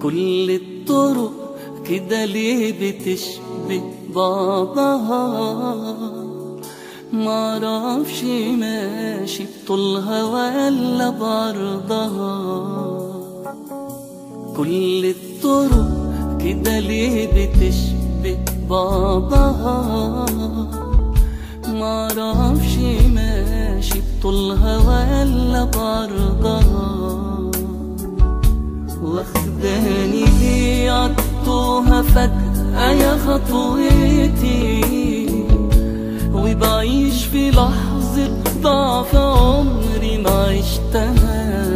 كل الطرق كده ليه بتشبه بعضها معرفش ماشي بطولها ولا بعرضها كل الطرق كده ليه بتشبه بعضها معرفش ماشي بطولها ولا بعرضها واخداني ليه عطوها فجأة يا خطوتي وبعيش في لحظة ضعف عمري ما عشتها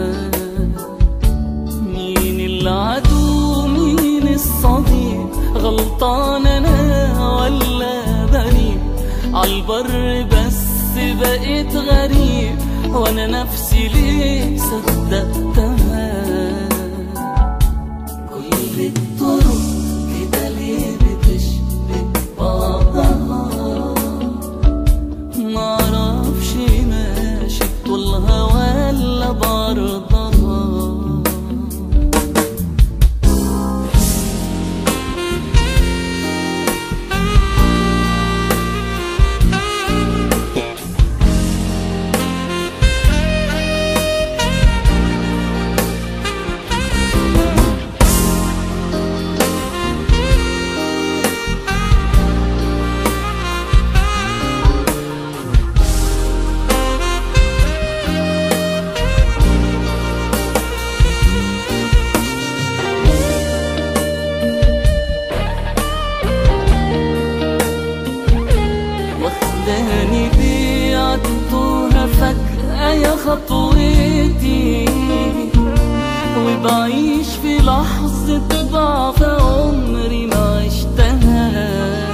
مين العدو مين الصديق غلطان انا ولا بريء عالبر بس بقيت غريب وانا نفسي ليه صدقتها كل الطرق كده ليه بتشبه بعضها معرفش ماشي بطولها ولا بعرضها واخداني بيه عدوها فجأة يا خطوتي وبعيش في لحظة ضعف عمري ما عشتها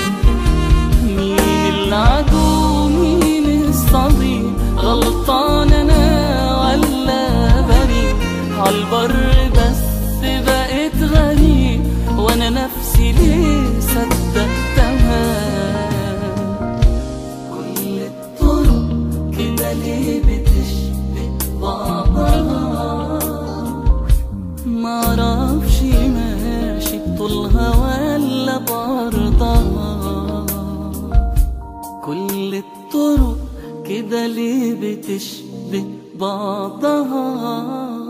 مين العدو مين الصديق غلطان انا ولا بريء عالبر بس بقيت غريب وانا نفسي ليه صدقتها كل الطرق كده ليه بتشبه بعضها معرفش ماشي بطولها ولا بعرضها كل الطرق كده ليه بتشبه بعضها